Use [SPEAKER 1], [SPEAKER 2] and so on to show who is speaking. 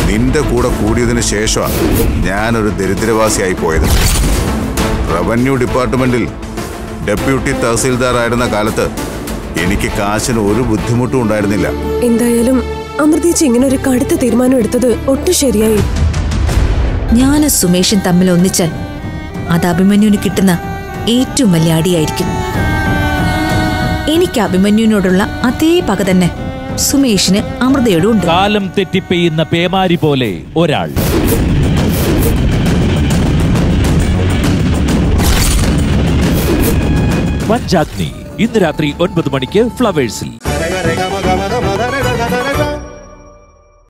[SPEAKER 1] നിന്റെ കൂടെ കൂടിയതിന് ശേഷമാണ് ഞാനൊരു ദരിദ്രവാസിയായി പോയത് റവന്യൂ ഡിപ്പാർട്ട്മെന്റിൽ ഡെപ്യൂട്ടി തഹസീൽദാർ ആയിരുന്ന കാലത്ത് എനിക്ക് കാശിന് ഒരു ബുദ്ധിമുട്ടും ഉണ്ടായിരുന്നില്ല
[SPEAKER 2] എന്തായാലും അമൃതേച്ചി ഇങ്ങനെ ഒരു കടുത്ത തീരുമാനം എടുത്തത് ഒട്ടും ശരിയായി
[SPEAKER 3] ഞാനും സുമേഷും തമ്മിൽ ഒന്നിച്ചാൽ അത് അഭിമന്യുവിന് കിട്ടുന്ന ഏറ്റവും വലിയ അടിയായിരിക്കും എനിക്ക് അഭിമന്യുവിനോടുള്ള അതേ പക തന്നെ സുമേഷിന് അമൃതയോടും ഉണ്ട്
[SPEAKER 4] കാലം തെറ്റിപ്പെയ്യുന്ന പേമാരി പോലെ ഒരാൾ പഞ്ചാഗ്നി ഇന്ന് രാത്രി ഒൻപത് മണിക്ക് ഫ്ലവേഴ്സിൽ